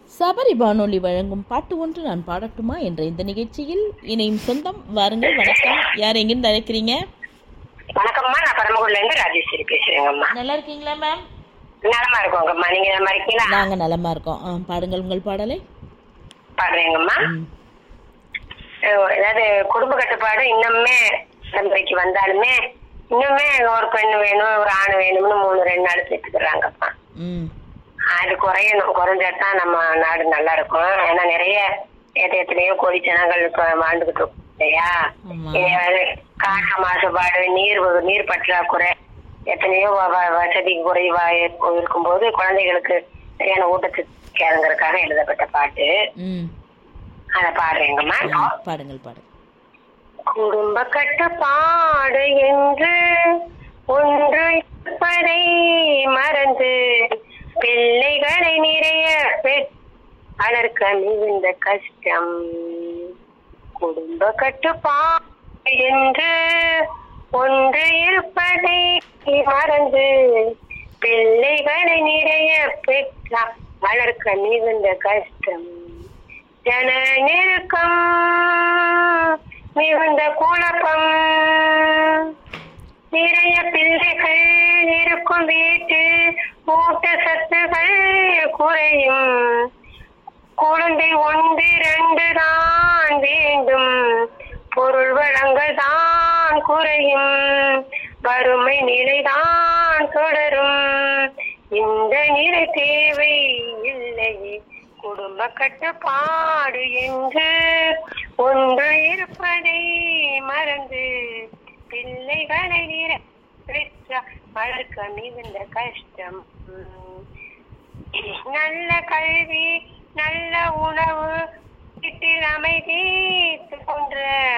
சபரி வானொலி வழங்கும் பாட்டு ஒன்று நான் பாடட்டுமா என்ற இந்த நிகழ்ச்சியில் இணையும் சொந்தம் வாருங்கள் வணக்கம் யார் எங்கிருந்து அழைக்கிறீங்க வணக்கம்மா நான் பரமக்குடில இருந்து ராஜேஸ்வரி பேசுறேங்கம்மா நல்லா இருக்கீங்களா மேம் நலமா இருக்கோங்கம்மா நீங்க நலமா இருக்கீங்களா நாங்க நலமா இருக்கோம் ஆ, பாடுங்கள் உங்கள் பாடலை பாடுறேங்கம்மா ம். அஹ் அதாவது குடும்ப கட்டுப்பாடு இன்னுமே தலைமுறைக்கு வந்தாலுமே இன்னுமே ஒரு பெண் வேணும் ஒரு ஆண் வேணும்னு மூணு ரெண்டு நாள் சேர்த்துக்கிறாங்கப்பா ம் அது குறையணும் குறைஞ்சாதான் நம்ம நாடு நல்லா இருக்கும் ஏன்னா நிறைய எத்த- எத்தனையோ கோடி ஜனங்கள் இப்ப வாழ்ந்துகிட்டு இருக்கோம் இல்லையா ஆமா. இனி அது காற்று மாசுபாடு நீர் வ- நீர் பற்றாக்குறை எத்தனையோ வ- வ- வசதி குறைவா இரு- இருக்கும்போது குழந்தைகளுக்கு சரியான ஊட்டச்சத்து கேளுங்கிறதுக்காக எழுதப்பட்ட பாட்டு ம் அதை பாடுறேங்கம்மா ஆ, பாடுங்கள் பாடுங்கள் குடும்ப கட்டுப்பாடு என்று ஒன்று இருப்பதை மறந்து பிள்ளைகளை நிறைய பெற்- வளர்க்க மிகுந்த கஷ்டம் குடும்ப கட்டுப்பாடு என்று ஒன்று இருப்பதை மறந்து பிள்ளைகளை நிறைய பெற்றால் வளர்க்க மிகுந்த கஷ்டம் ஜன நெருக்கம் மிகுந்த குழப்பம் நிறைய பிள்ளைகள் இருக்கும் வீட்டு ஊட்டச்சத்துகள் குறையும் குழந்தை ஒன்று ரெண்டு தான் வேண்டும் பொருள் வளங்கள் தான் குறையும் வறுமை நிலைதான் தொடரும் இந்த நிலை தேவை இல்லை குடும்ப கட்டுப்பாடு என்று ஒன்று இருப்பதை மறந்து பிள்ளைகளை நிற பெற்ற வளர்க்க மிகுந்த கஷ்டம் நல்ல கல்வி நல்ல உணவு வீட்டில் அமைதி போன்ற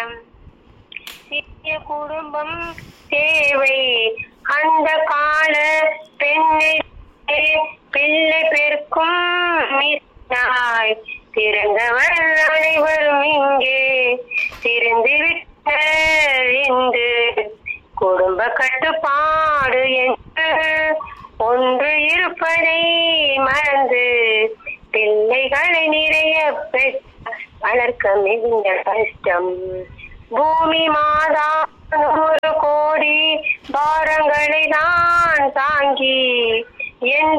சிறிய குடும்பம் தேவை அந்த கால பெண்ணை பிள்ளை பெருக்கும் மிஸ்னாய் பிறந்தவர் அனைவரும் இங்கே திறந்து விட்டார் என்று குடும்ப கட்டுப்பாடு என்று ஒன்று இருப்பதை மறந்து பிள்ளைகளை நிறைய பெற்ற வளர்க்க மிகுந்த கஷ்டம் பூமி மாதா நூறு கோடி பாரங்களை தான் தாங்கி எந்த